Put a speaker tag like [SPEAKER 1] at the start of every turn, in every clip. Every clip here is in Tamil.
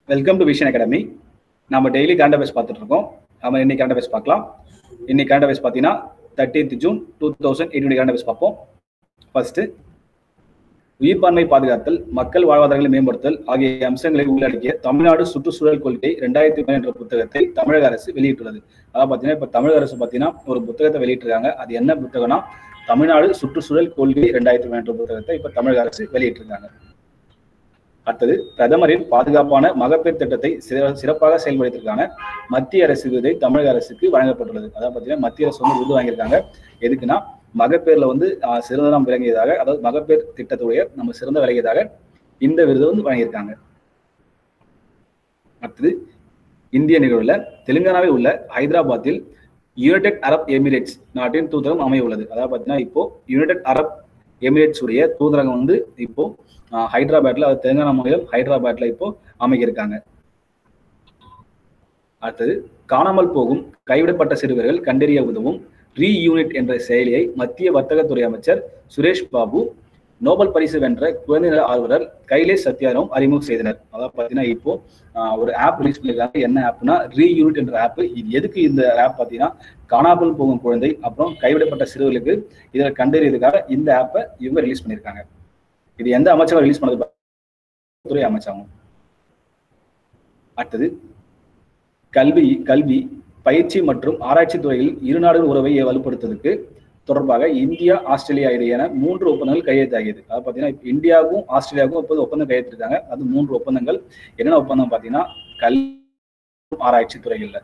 [SPEAKER 1] வெல்கம் டு விஷன் அகாடமி நம்ம டெய்லி கரண்ட் அஃபேர்ஸ் பார்த்துட்டு இருக்கோம் நம்ம இன்னைக்கு கரண்ட் அஃபேர்ஸ் பார்க்கலாம் இன்னைக்கு கரண்ட் அஃபேர்ஸ் பார்த்தீங்கன்னா thirteenth June two thousand eighteen current affairs பார்ப்போம் ஃபர்ஸ்ட் உயிர்ப்பான்மை பாதுகாத்தல் மக்கள் வாழ்வாதாரங்களை மேம்படுத்தல் ஆகிய அம்சங்களை உள்ளடக்கிய தமிழ்நாடு சுற்றுச்சூழல் கொள்கை ரெண்டாயிரத்தி பதினெட்டு என்ற புத்தகத்தை தமிழக அரசு வெளியிட்டுள்ளது அதாவது பார்த்தீங்கன்னா இப்போ தமிழக அரசு பார்த்தீங்கன்னா ஒரு புத்தகத்தை வெளியிட்டிருக்காங்க அது என்ன புத்தகம்னா தமிழ்நாடு சுற்றுச்சூழல் கொள்கை ரெண்டாயிரத்தி பதினெட்டு புத்தகத்தை இப்போ தமிழக அரசு வெளியிட்டிருக்காங்க அடுத்தது பிரதமரின் பாதுகாப்பான மகப்பேர் திட்டத்தை சிற- சிறப்பாக செயல்படுத்திருக்காங்க மத்திய அரசு விருதை தமிழக அரசுக்கு வழங்கப்பட்டுள்ளது அதாவது பார்த்தீங்கன்னா மத்திய அரசு வந்து விருது வாங்கியிருக்காங்க எதுக்குன்னா மகப்பேர்ல வந்து ஆஹ், சிறந்த நாம் விளங்கியதாக அதாவது மகப்பேர் திட்டத்துடைய நம்ம சிறந்த விளங்கியதாக இந்த விருது வந்து வழங்கியிருக்காங்க அடுத்தது இந்திய நிகழ்வுல தெலுங்கானாவில் உள்ள ஹைதராபாத்தில் யுனைடெட் அரப் எமிரேட்ஸ் நாட்டின் தூதரகம் அமைய உள்ளது அதாவது பார்த்தீங்கன்னா இப்போ யுனைடெட் அரப் எமிரேட்ஸ் உடைய தூதரகம் வந்து இப்போ ஆஹ், ஹைதராபாத்ல அதாவது தெலுங்கானா மாநிலம் ஹைதராபாத்ல இப்போ அமைக்கிருக்காங்க அடுத்தது காணாமல் போகும் கைவிடப்பட்ட சிறுவர்கள் கண்டறிய உதவும் ரீயூனிட் என்ற செயலியை மத்திய வர்த்தகத்துறை அமைச்சர் சுரேஷ் பாபு நோபல் பரிசு வென்ற குழந்தை நல ஆர்வலர் கைலேஷ் சத்யாராவும் அறிமுகம் செய்தனர் அதாவது பார்த்தீங்கன்னா இப்போ ஆஹ், ஒரு ஆப் ரிலீஸ் பண்ணியிருக்காங்க என்ன ஆப்னா ரீயூனிட் என்ற ஆப் இது எதுக்கு இந்த ஆப் பார்த்தீங்கன்னா காணாமல் போகும் குழந்தை அப்புறம் கைவிடப்பட்ட சிறுவர்களுக்கு இதில் கண்டறியதுக்காக இந்த ஆப்பை இவங்க ரிலீஸ் பண்ணியிருக்காங்க இது எந்த அமைச்சகம் ரிலீஸ் பண்ணது துறை அமைச்சாகும் அடுத்தது கல்வி கல்வி பயிற்சி மற்றும் ஆராய்ச்சி துறையில் இரு நாடுகள் உறவை வலுப்படுத்துவதற்கு தொடர்பாக இந்தியா ஆஸ்திரேலியா இடையேயான மூன்று ஒப்பந்தங்கள் கையெழுத்தாகியது அதாவது பார்த்தீங்கன்னா இப்ப இந்தியாவுக்கும் ஆஸ்திரேலியாவுக்கும் இப்போது ஒப்பந்தம் கையெழுத்திருக்காங்க அது மூன்று ஒப்பந்தங்கள் என்னென்ன ஒப்பந்தம் பார்த்தீங்கன்னா கல்வி மற்றும் ஆராய்ச்சி துறைகள்ல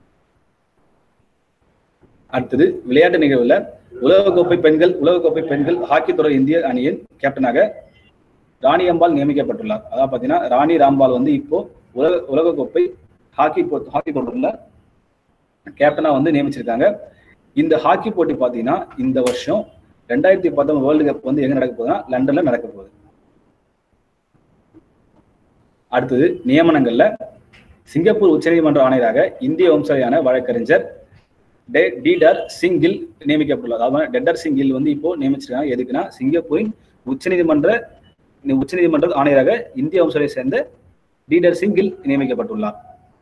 [SPEAKER 1] அடுத்தது விளையாட்டு நிகழ்வுல உலகக்கோப்பை பெண்கள் உலகக்கோப்பை பெண்கள் ஹாக்கி தொடர் இந்திய அணியின் கேப்டனாக ராணி அம்பாள் நியமிக்கப்பட்டுள்ளார் அதாவது பார்த்தீங்கன்னா ராணி ராம்பால் வந்து இப்போ உலக உலகக்கோப்பை ஹாக்கி போ ஹாக்கி தொடரில் கேப்டனா வந்து நியமிச்சிருக்காங்க இந்த ஹாக்கி போட்டி பார்த்தீங்கன்னா இந்த வருஷம் ரெண்டாயிரத்தி பத்தொன்பது வேர்ல்டு கப் வந்து எங்க நடக்க போகுதுன்னா லண்டன்ல நடக்க போகுது அடுத்தது நியமனங்கள்ல சிங்கப்பூர் உச்சநீதிமன்ற ஆணையராக இந்திய வம்சாவளியான வழக்கறிஞர் டே- டீடர் சிங்கில் நியமிக்கப்பட்டுள்ளார் அதாவது டெட்டர் சிங்கில் வந்து இப்போ நியமிச்சிருக்காங்க எதுக்குன்னா சிங்கப்பூரின் உச்சநீதிமன்ற உச்சநீதிமன்ற ஆணையராக இந்திய வம்சாவளியை சேர்ந்த டீடர் சிங்கில் நியமிக்கப்பட்டுள்ளார்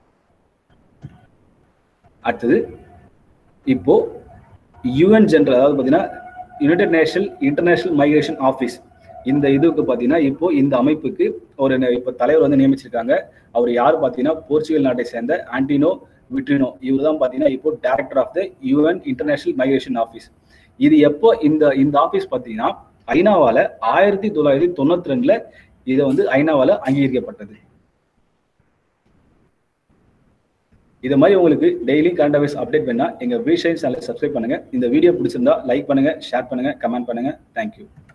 [SPEAKER 1] அடுத்தது இப்போ யுஎன் ஜெனரல் அதாவது பார்த்தீங்கன்னா united national international migration office இந்த இதுக்கு பார்த்தீங்கன்னா இப்போ இந்த அமைப்புக்கு ஒரு ந- இப்போ தலைவர் வந்து நியமிச்சிருக்காங்க அவர் யார் பார்த்தீங்கன்னா போர்ச்சுகல் நாட்டை சேர்ந்த ஆன்டினோ விட்ரினோ இவர் தான் பார்த்தீங்கன்னா இப்போ director of the UN international migration office இது எப்போ இந்த இந்த ஆஃபீஸ் பார்த்தீங்கன்னா ஐநாவால ஆயிரத்தி தொள்ளாயிரத்தி தொண்ணூத்தி ரெண்டுல இதை வந்து ஐநாவால அங்கீகரிக்கப்பட்டது இது மாதிரி உங்களுக்கு டெய்லி கரண்ட் அஃபேர்ஸ் அப்டேட் பண்ணா எங்க விஷன் சேனலை சப்ஸ்கிரைப் பண்ணுங்க இந்த வீடியோ பிடிச்சிருந்தா லைக் பண்ணுங்க ஷேர் பண்ணுங்க கமெண்ட் பண்ணுங்க தேங்க்யூ